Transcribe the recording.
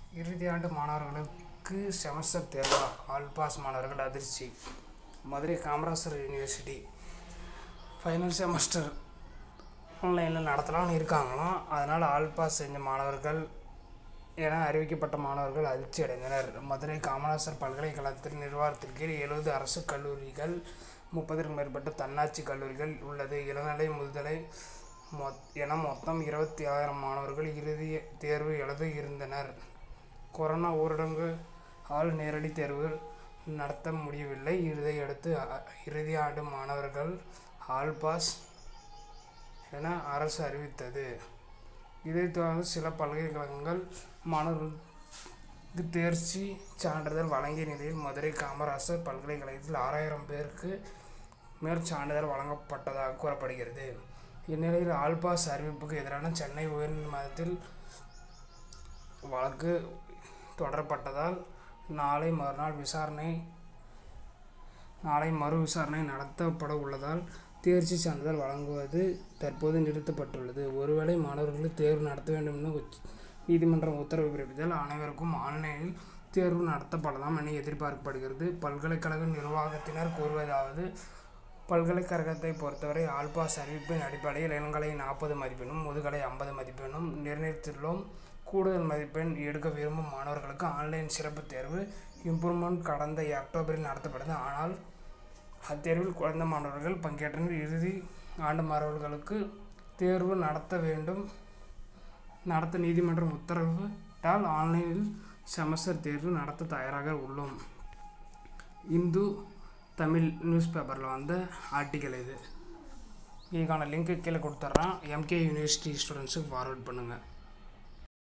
இறுதியாண்டு மாணவர்களுக்கு semester தேர்வா all pass மாணவர்கள் அதிர்ச்சி Madurai Kamarajar university final semester ஆன்லைனில் நடத்தலாம்னு இருக்காங்களாம் அதனால் ஆல் பாஸ் செஞ்ச மாணவர்கள் என அறிவிக்கப்பட்ட மாணவர்கள் அதிர்ச்சி அடைந்தனர் மதுரை காமராசர் பல்கலைக்கழகத்தின் நிர்வாகத்தின் கீழ் எழுபது அரசு கல்லூரிகள் முப்பதற்கும் மேற்பட்ட தன்னாட்சி கல்லூரிகள் உள்ளது இளநிலை முதுதலை மொத் என மொத்தம் இருபத்தி ஆயிரம் மாணவர்கள் இறுதி தேர்வு எழுத இருந்தனர் கொரோனா ஊரடங்கு ஆல் நேரடி தேர்வுகள் நடத்த முடியவில்லை இதையடுத்து அ- இறுதி ஆண்டு மாணவர்கள் ஆல் பாஸ் என அரசு அறிவித்தது இதைத் தொடர்ந்து சில பல்கலைக்கழகங்கள் மாணவர்களுக்கு தேர்ச்சி சான்றிதழ் வழங்கிய நிலையில் மதுரை காமராசர் பல்கலைக்கழகத்தில் ஆறாயிரம் பேருக்கு மேற் சான்றிதழ் வழங்கப்பட்டதாக கூறப்படுகிறது இந்நிலையில் ஆல்பாஸ் அறிவிப்புக்கு எதிரான சென்னை உயர்நீதிமன்றத்தில் வழக்கு தொடரப்பட்டதால் நாளை மறுநாள் விசாரணை நாளை மறு விசாரணை நடத்தப்பட உள்ளதால் தேர்ச்சி சான்றிதழ் வழங்குவது தற்போது நிறுத்தப்பட்டுள்ளது ஒருவேளை மாணவர்கள் தேர்வு நடத்த வேண்டும் என உச்ச- நீதிமன்றம் உத்தரவு பிறப்பித்தால் அனைவருக்கும் ஆன்லைனில் தேர்வு நடத்தப்படலாம் என எதிர்பார்க்கப்படுகிறது பல்கலைக்கழக நிர்வாகத்தினர் கூறுவதாவது பல்கலைக்கழகத்தை பொறுத்தவரை ஆல்பாஸ் அறிவிப்பின் அடிப்படையில் இளங்கலை நாற்பது மதிப்பெண்ணும் முதுகலை ஐம்பது மதிப்பெண்ணும் நிர்ணயித்துள்ளோம் கூடுதல் மதிப்பெண் எடுக்க விரும்பும் மாணவர்களுக்கு ஆன்லைன் சிறப்பு தேர்வு இம்ப்ரூவ்மெண்ட் கடந்த அக்டோபரில் நடத்தப்பட்டது ஆனால் அத்தேர்வில் குறைந்த மாணவர்கள் பங்கேற்றனர் இறுதி ஆண்டு மாணவர்களுக்கு தேர்வு நடத்த வேண்டும் நடத்த நீதிமன்றம் உத்தரவிட்டால் ஆன்லைனில் செமஸ்டர் தேர்வு நடத்த தயாராக உள்ளோம் இந்து தமிழ் நியூஸ் பேப்பரில் வந்த ஆர்டிக்கல் இது இதுக்கான லிங்க்கு கீழே கொடுத்துட்றேன் எம்கே யூனிவர்சிட்டி ஸ்டூடெண்ட்ஸுக்கு ஃபார்வர்ட் பண்ணுங்கள்